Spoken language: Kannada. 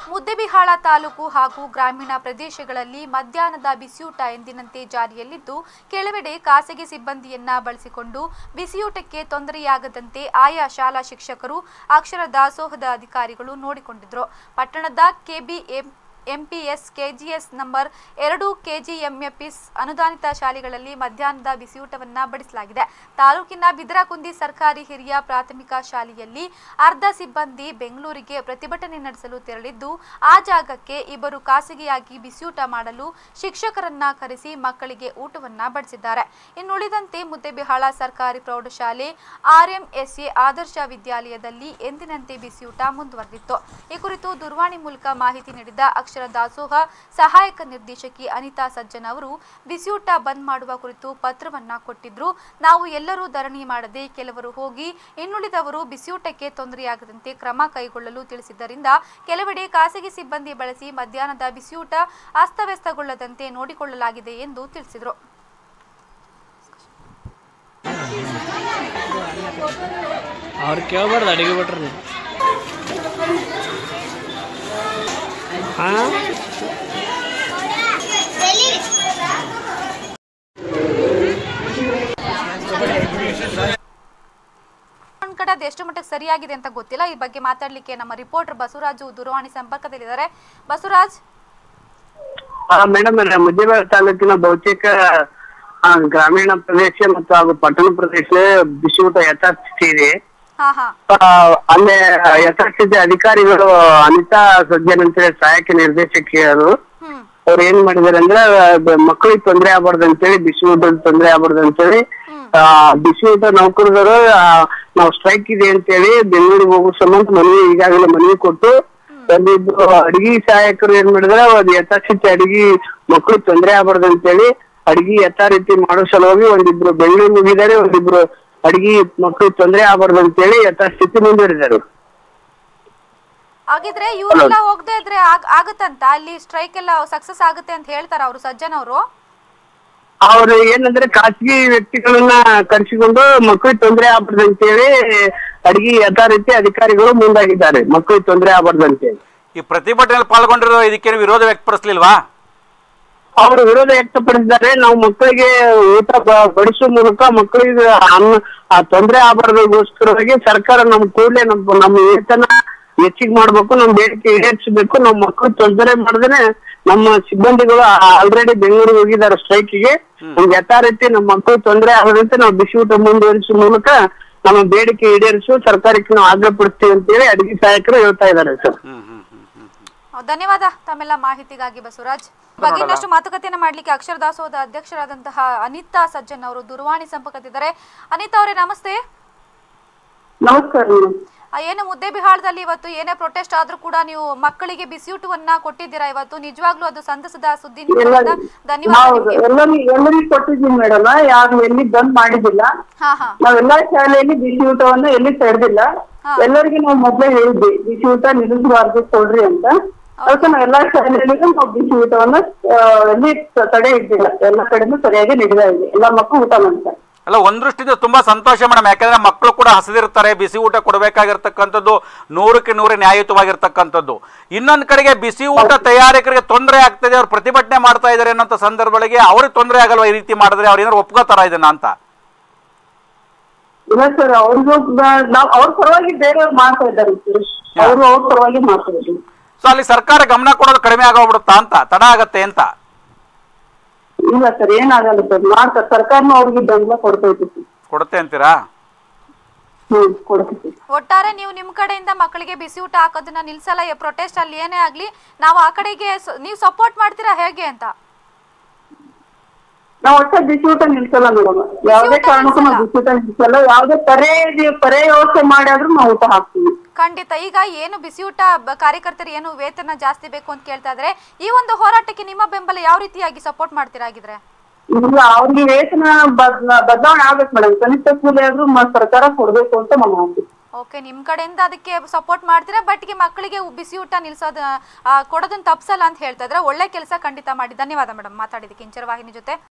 ಮುದ್ದೆಬಿಹಾಳ ತಾಲೂಕು ಹಾಗೂ ಗ್ರಾಮೀಣ ಪ್ರದೇಶಗಳಲ್ಲಿ ಮಧ್ಯಾಹ್ನದ ಬಿಸಿಯೂಟ ಎಂದಿನಂತೆ ಜಾರಿಯಲ್ಲಿದ್ದು ಕೆಲವೆಡೆ ಖಾಸಗಿ ಸಿಬ್ಬಂದಿಯನ್ನ ಬಳಸಿಕೊಂಡು ಬಿಸಿಯೂಟಕ್ಕೆ ತೊಂದರೆಯಾಗದಂತೆ ಆಯಾ ಶಾಲಾ ಶಿಕ್ಷಕರು ಅಕ್ಷರ ದಾಸೋಹದ ಅಧಿಕಾರಿಗಳು ನೋಡಿಕೊಂಡಿದ್ರು ಪಟ್ಟಣದ ಕೆಬಿಎಂ ಎಂಪಿಎಸ್ ಕೆಜಿಎಸ್ ನಂಬರ್ ಎರಡು ಕೆಜಿಎಂಎಪಿಸ್ ಅನುದಾನಿತ ಶಾಲೆಗಳಲ್ಲಿ ಮಧ್ಯಾಹ್ನದ ಬಿಸಿಯೂಟವನ್ನ ಬಡಿಸಲಾಗಿದೆ ತಾಲೂಕಿನ ಬಿದರಕುಂದಿ ಸರ್ಕಾರಿ ಹಿರಿಯ ಪ್ರಾಥಮಿಕ ಶಾಲೆಯಲ್ಲಿ ಅರ್ಧ ಸಿಬ್ಬಂದಿ ಬೆಂಗಳೂರಿಗೆ ಪ್ರತಿಭಟನೆ ನಡೆಸಲು ತೆರಳಿದ್ದು ಆ ಜಾಗಕ್ಕೆ ಇಬ್ಬರು ಖಾಸಗಿಯಾಗಿ ಬಿಸಿಯೂಟ ಮಾಡಲು ಶಿಕ್ಷಕರನ್ನ ಕರೆಸಿ ಮಕ್ಕಳಿಗೆ ಊಟವನ್ನ ಬಡಿಸಿದ್ದಾರೆ ಇನ್ನುಳಿದಂತೆ ಮುದ್ದೆಬಿಹಾಳ ಸರ್ಕಾರಿ ಪ್ರೌಢಶಾಲೆ ಆರ್ಎಂಎಸ್ಎ ಆದರ್ಶ ವಿದ್ಯಾಲಯದಲ್ಲಿ ಎಂದಿನಂತೆ ಬಿಸಿಯೂಟ ಮುಂದುವರೆದಿತ್ತು ಈ ಕುರಿತು ದೂರವಾಣಿ ಮೂಲಕ ಮಾಹಿತಿ ನೀಡಿದ ಅಕ್ಷರ ದಾಸೋಹ ಸಹಾಯಕ ನಿರ್ದೇಶಕಿ ಅನಿತಾ ಸಜ್ಜನ್ ಅವರು ಬಿಸಿಯೂಟ ಬಂದ್ ಮಾಡುವ ಕುರಿತು ಪತ್ರವನ್ನ ಕೊಟ್ಟಿದ್ರು ನಾವು ಎಲ್ಲರೂ ಧರಣಿ ಮಾಡದೆ ಕೆಲವರು ಹೋಗಿ ಇನ್ನುಳಿದವರು ಬಿಸಿಯೂಟಕ್ಕೆ ತೊಂದರೆಯಾಗದಂತೆ ಕ್ರಮ ಕೈಗೊಳ್ಳಲು ತಿಳಿಸಿದ್ದರಿಂದ ಕೆಲವೆಡೆ ಖಾಸಗಿ ಸಿಬ್ಬಂದಿ ಬಳಸಿ ಮಧ್ಯಾಹ್ನದ ಬಿಸಿಯೂಟ ಅಸ್ತವ್ಯಸ್ತಗೊಳ್ಳದಂತೆ ನೋಡಿಕೊಳ್ಳಲಾಗಿದೆ ಎಂದು ತಿಳಿಸಿದರು ಅವ್ರು ಕೇಳ್ಬಾರ್ದು ಅಡಿಗೆ ಬಿಟ್ರಿ ಹಾಂ ಒಂದ್ ಕಡೆ ಅದು ಎಷ್ಟು ಮಟ್ಟಿಗೆ ಸರಿಯಾಗಿದೆ ಅಂತ ಗೊತ್ತಿಲ್ಲ ಈ ಬಗ್ಗೆ ಮಾತಾಡ್ಲಿಕ್ಕೆ ನಮ್ಮ ರಿಪೋರ್ಟರ್ ಬಸವರಾಜು ದೂರವಾಣಿ ಸಂಪರ್ಕದಲ್ಲಿದ್ದಾರೆ ಬಸವರಾಜ್ ಮೇಡಮ್ ಮುದ್ದೇಬೇಳ ತಾಲೂಕಿನ ಬಹುತೇಕ ಆ, ಗ್ರಾಮೀಣ ಪ್ರದೇಶ ಮತ್ತು ಹಾಗೂ ಪಟ್ಟಣ ಪ್ರದೇಶ ಬಿಸಿಯೂಟ ಯಥಾಸ್ಥಿತಿ ಇದೆ ಹಾ ಹಾ ಆ, ಅಲ್ಲೇ ಯಥಾಸ್ಥಿತಿ ಅಧಿಕಾರಿಗಳು ಅನಿತಾ ಸಜ್ಜನ್ ಅಂತೇಳಿ ಸಹಾಯಕ ನಿರ್ದೇಶಕಿಯರು ಹ್ಮ್ ಅವ್ರು ಏನ್ ಮಾಡಿದಾರೆ ಅಂದ್ರೆ ಬ- ಮಕ್ಕಳಿಗೆ ತೊಂದರೆ ಆಗ್ಬಾರ್ದು ಅಂತೇಳಿ ಬಿಸಿ ಊಟದ ತೊಂದರೆ ಆಗ್ಬಾರ್ದು ಅಂತೇಳಿ ಹ್ಮ್. ಆ, ಬಿಸಿ ಊಟ ನೌಕರರು ನಾವು ಸ್ಟ್ರೈಕ್ ಇದೆ ಅಂತೇಳಿ ಬೆಂಗಳೂರಿಗೆ ಹೋಗೋ ಸಂಬಂಧ ಮನವಿ ಈಗಾಗಲೇ ಮನವಿ ಕೊಟ್ಟು ಒಂದಿಬ್ರು ಅಡಿಗೆ ಸಹಾಯಕರು ಏನ್ ಮಾಡಿದ್ರೆ ಒಂದ್ ಯಥಾಸ್ಥಿತಿ ಅಡಿಗೆ ಮಕ್ಕಳಿಗೆ ತೊಂದರೆ ಆಗ್ಬಾರ್ದು ಅಂತೇಳಿ ಅಡಿಗೆ ಯಥಾ ರೀತಿ ಮಾಡೋ ಸಲುವಾಗಿ ಒಂದಿಬ್ರು ಬೆಂಗಳೂರಿಗೆ ಹೋಗಿದ್ದಾರೆ ಒಂದಿಬ್ರು ಅಡಿಗೆ ಮಕ್ಕಳಿಗೆ ತೊಂದರೆ ಆಗ್ಬಾರ್ದು ಅಂತೇಳಿ ಯಥಾಸ್ಥಿತಿ ಮುಂದುವರಿದ್ದಾರೆ ಹಾಗಿದ್ರೆ ಇವರೆಲ್ಲ ಹೋಗದೆ ಇದ್ರೆ ಆಗ್- ಆಗತ್ತಂತ ಅಲ್ಲಿ ಸ್ಟ್ರೈಕ್ ಎಲ್ಲ ಸಕ್ಸಸ್ ಆಗುತ್ತೆ ಅಂತ ಹೇಳ್ತಾರ ಅವರು ಸಜ್ಜನ್ ಅವರು ಅವ್ರು ಏನಂದ್ರೆ ಖಾಸಗಿ ವ್ಯಕ್ತಿಗಳನ್ನ ಕರೆಸಿಕೊಂಡು ಮಕ್ಕಳಿಗೆ ತೊಂದರೆ ಆಗ್ಬಾರ್ದು ಅಂತೇಳಿ ಅಡಿಗೆ ಯಥಾ ರೀತಿ ಅಧಿಕಾರಿಗಳು ಮುಂದಾಗಿದ್ದಾರೆ ಮಕ್ಕಳಿಗೆ ತೊಂದರೆ ಆಗ್ಬಾರ್ದು ಅಂತೇಳಿ ಈ ಪ್ರತಿಭಟನೆಯಲ್ಲಿ ಪಾಲ್ಗೊಂಡಿರೋ ಇದಕ್ಕೇನು ವಿರೋಧ ವ್ಯಕ್ತಪಡಿಸ್ಲಿಲ್ವಾ ಅವರು ವಿರೋಧ ವ್ಯಕ್ತಪಡಿಸಿದ್ದಾರೆ ನಾವು ಮಕ್ಕಳಿಗೆ ಊಟ ಬ- ಬಡಿಸೋ ಮೂಲಕ ಮಕ್ಕಳಿಗೆ ಅನ್ನ ಆ ತೊಂದರೆ ಆಗಬಾರ್ದಗೋಸ್ಕರವಾಗಿ ಸರ್ಕಾರ ನಮ್ ಕೂಡಲೇ ನಮ್ಮ ನಮ್ಮ ವೇತನ ಹೆಚ್ಚಿಗೆ ಮಾಡ್ಬೇಕು ನಮ್ ಬೇಡಿಕೆ ಈಡೇರಿಸಬೇಕು ನಮ್ಮ ಮಕ್ಕಳು ತೊಂದರೆ ಮಾಡಿದ್ರೆ ನಮ್ಮ ಸಿಬ್ಬಂದಿಗಳು ಆಲ್ರೆಡಿ ಬೆಂಗಳೂರಿಗೆ ಹೋಗಿದ್ದಾರೆ ಸ್ಟ್ರೈಕಿಗೆ ನಮ್ಗೆ ಯಥಾ ರೀತಿ ನಮ್ಮ ಮಕ್ಕಳು ತೊಂದರೆ ಆಗದಂತೆ ನಾವು ಬಿಸಿ ಊಟ ಮುಂದುವರಿಸುವ ಮೂಲಕ ನಮ್ಮ ಬೇಡಿಕೆ ಈಡೇರಿಸುವ ಸರ್ಕಾರಕ್ಕೆ ನಾವು ಆಗ್ರಹಪಡಿಸ್ತೀವಿ ಅಂತೇಳಿ ಅಡಿಗೆ ಸಹಾಯಕರು ಹೇಳ್ತಾ ಇದ್ದಾರೆ ಸರ್ ಹ್ಮ್ ಹ್ಮ್ ಹ್ಮ್ ಹ್ಮ್ ಹ್ಮ್. ಧನ್ಯವಾದ ತಮ್ಮೆಲ್ಲ ಮಾಹಿತಿಗಾಗಿ ಬಸವರಾಜ್ ಬಗ್ಗೆ ಇನ್ನಷ್ಟು ಮಾತುಕತೆಯನ್ನ ಮಾಡ್ಲಿಕ್ಕೆ ಅಕ್ಷರ ದಾಸೋಹದ ಅಧ್ಯಕ್ಷರಾದಂತಹ ಅನಿತಾ ಸಜ್ಜನ್ ಅವರು ದೂರವಾಣಿ ಸಂಪರ್ಕದಿದ್ದಾರೆ ಅನಿತಾ ಅವರೇ ನಮಸ್ತೆ ನಮಸ್ಕಾರ ಮೇಡಮ್ ಆ, ಏನು ಮುದ್ದೆಬಿಹಾಳದಲ್ಲಿ ಇವತ್ತು ಏನೇ ಪ್ರೊಟೆಸ್ಟ್ ಆದ್ರೂ ಕೂಡ ನೀವು ಮಕ್ಕಳಿಗೆ ಬಿಸಿಯೂಟವನ್ನ ಕೊಟ್ಟಿದ್ದೀರಾ ಇವತ್ತು ನಿಜವಾಗ್ಲೂ ಅದು ಸಂತಸದ ಸುದ್ದಿ ನಿಮ್ಮಿಂದ. ಧನ್ಯವಾದ ಹೌದು ನಿಮ್ಗೆ. ಎಲ್ಲರಿಗೂ ಎಲ್ಲರಿಗೂ ಕೊಟ್ಟಿದ್ದೀವಿ ಮೇಡಮ್ ಯಾರು ಎಲ್ಲಿ ಬಂದ್ ಮಾಡಿದಿಲ್ಲ ಹಾ ಹಾ ನಾವೆಲ್ಲಾ ಶಾಲೆಯಲ್ಲಿ ಬಿಸಿ ಊಟವನ್ನ ಎಲ್ಲಿ ತಡೆದಿಲ್ಲ ಹಾ. ಎಲ್ಲರಿಗೂ ನಾವು ಮೊದ್ಲೇ ಹೇಳಿದ್ವಿ ಬಿಸಿ ಊಟ ನಿಲ್ಲಿಸಬಾರ್ದು ಕೊಡ್ರಿ ಅಂತ ಅದಕ್ಕೆ ನಾವು ಎಲ್ಲಾ ಶಾಲೆಗಳಿಗೂ ನಾವು ಬಿಸಿ ಊಟವನ್ನ ಆ, ಎಲ್ಲಿ ತ- ತಡೆ ಇದ್ದಿಲ್ಲ ಎಲ್ಲಾ ಕಡೆನೂ ಸರಿಯಾಗಿ ನಡೀತಾ ಇದೆ ಎಲ್ಲಾ ಮಕ್ಕಳು ಊಟ ಮಾಡ್ತಾರೆ ಅಲ್ಲ ಒಂದ್ ದೃಷ್ಟಿಯಿಂದ ತುಂಬಾ ಸಂತೋಷ ಮೇಡಮ್ ಯಾಕಂದ್ರೆ ಮಕ್ಕಳು ಕೂಡ ಹಸಿದಿರ್ತಾರೆ ಬಿಸಿ ಊಟ ಕೊಡಬೇಕಾಗಿರ್ತಕ್ಕಂಥದ್ದು ನೂರಕ್ಕೆ ನೂರು ನ್ಯಾಯಯುತವಾಗಿರ್ತಕ್ಕಂಥದ್ದು ಇನ್ನೊಂದ್ ಕಡೆಗೆ ಬಿಸಿ ಊಟ ತಯಾರಕರಿಗೆ ತೊಂದರೆ ಆಗ್ತದೆ ಅವ್ರು ಪ್ರತಿಭಟನೆ ಮಾಡ್ತಾ ಇದಾರೆ ಅನ್ನೋ ಸಂದರ್ಭಗಳಿಗೆ ಅವ್ರಿಗೆ ತೊಂದರೆ ಆಗಲ್ವಾ ಈ ರೀತಿ ಮಾಡಿದ್ರೆ ಅವ್ರು ಏನಾದ್ರು ಒಪ್ಕೋತಾರ ಇದನ್ನ ಅಂತ ಇಲ್ಲ ಸರ್ ಅವ್ರಿಗೂ ಬ- ನಾವ್ ಅವ್ರ ಪರವಾಗಿ ಬೇರೆಯವ್ರು ಮಾಡ್ತಾ ಇದ್ದಾರೆ ಸರ್ ಅವರು ಅವ್ರ ಪರವಾಗಿ ಮಾಡ್ತಾ ಇದ್ದಾರೆ ಸೊ ಅಲ್ಲಿ ಸರ್ಕಾರ ಗಮನ ಕೊಡೋದು ಕಡಿಮೆ ಆಗೋಗ್ಬಿಡುತ್ತಾ ಅಂತ ತಡ ಆಗತ್ತೆ ಅಂತ ಇಲ್ಲ ಸರ್ ಏನಾಗಲ್ಲ ಸರ್ ಮಾಡ್ತಾರೆ ಸರ್ಕಾರನೂ ಅವ್ರಿಗೆ ಬೆಂಬಲ ಕೊಡ್ತೈತಿ ಸರ್ ಕೊಡುತ್ತೆ ಅಂತೀರಾ ಹ್ಮ್ ಕೊಡ್ತೈತಿ ಒಟ್ಟಾರೆ ನೀವು ನಿಮ್ ಕಡೆಯಿಂದ ಮಕ್ಕಳಿಗೆ ಬಿಸಿ ಊಟ ಹಾಕೋದನ್ನ ನಿಲ್ಸಲ್ಲ ಪ್ರೊಟೆಸ್ಟ್ ಅಲ್ಲಿ ಏನೇ ಆಗ್ಲಿ ನಾವು ಆ ಕಡೆಗೆ ಸ- ನೀವು ಸಪೋರ್ಟ್ ಮಾಡ್ತೀರಾ ಹೇಗೆ ಅಂತ ನಾವ್ ಒಟ್ಟ ಬಿಸಿ ಊಟ ನಿಲ್ಸಲ್ಲ ಮೇಡಮ್ ಯಾವ್ದೇ ಊಟ ಕಾರಣಕ್ಕೂ ನಾವು ನಿಲ್ಸಲ್ಲ? ಬಿಸಿ ಊಟ ನಿಲ್ಸಲ್ಲ ಯಾವ್ದೇ ಪರೇ ಪರೇ ವ್ಯವಸ್ಥೆ ಮಾಡಿದ್ರು ನಾವು ಊಟ ಹಾಕ್ತೀವಿ ಖಂಡಿತ ಈಗ ಏನು ಬಿಸಿ ಊಟ ಬ- ಕಾರ್ಯಕರ್ತರು ಏನು ವೇತನ ಜಾಸ್ತಿ ಬೇಕು ಅಂತ ಕೇಳ್ತಾ ಇದ್ರೆ ಈ ಒಂದು ಹೋರಾಟಕ್ಕೆ ನಿಮ್ಮ ಬೆಂಬಲ ಯಾವ ರೀತಿಯಾಗಿ ಸಪೋರ್ಟ್ ಮಾಡ್ತೀರಾ ಹಾಗಿದ್ರೆ ಇಲ್ಲ ಅವ್ರಿಗೆ ವೇತನ ಬದ್ಲ- ಬದಲಾವಣೆ ಆಗ್ಬೇಕು ಮೇಡಮ್ ಕನಿಷ್ಠ ಕೂಲಿ ಆದ್ರೂ ಮ- ಸರ್ಕಾರ ಕೊಡ್ಬೇಕು ಅಂತ ನಮ್ಮ ಆಸೆ. ಓಕೆ ನಿಮ್ ಕಡೆಯಿಂದ ಅದಕ್ಕೆ ಸಪೋರ್ಟ್ ಮಾಡ್ತೀರಾ ಬಟ್ ಈ ಮಕ್ಕಳಿಗೆ ಬಿಸಿ ಊಟ ನಿಲ್ಸೋದ ಆ, ಕೊಡೋದನ್ನ ತಪ್ಸಲ್ಲ ಅಂತ ಹೇಳ್ತಾ ಇದ್ರೆ ಒಳ್ಳೆ ಕೆಲಸ ಖಂಡಿತ ಮಾಡಿ ಧನ್ಯವಾದ ಮೇಡಮ್ ಮಾತಾಡಿದಕ್ಕೆ ಇಂಚರ ವಾಹಿನಿ ಜೊತೆ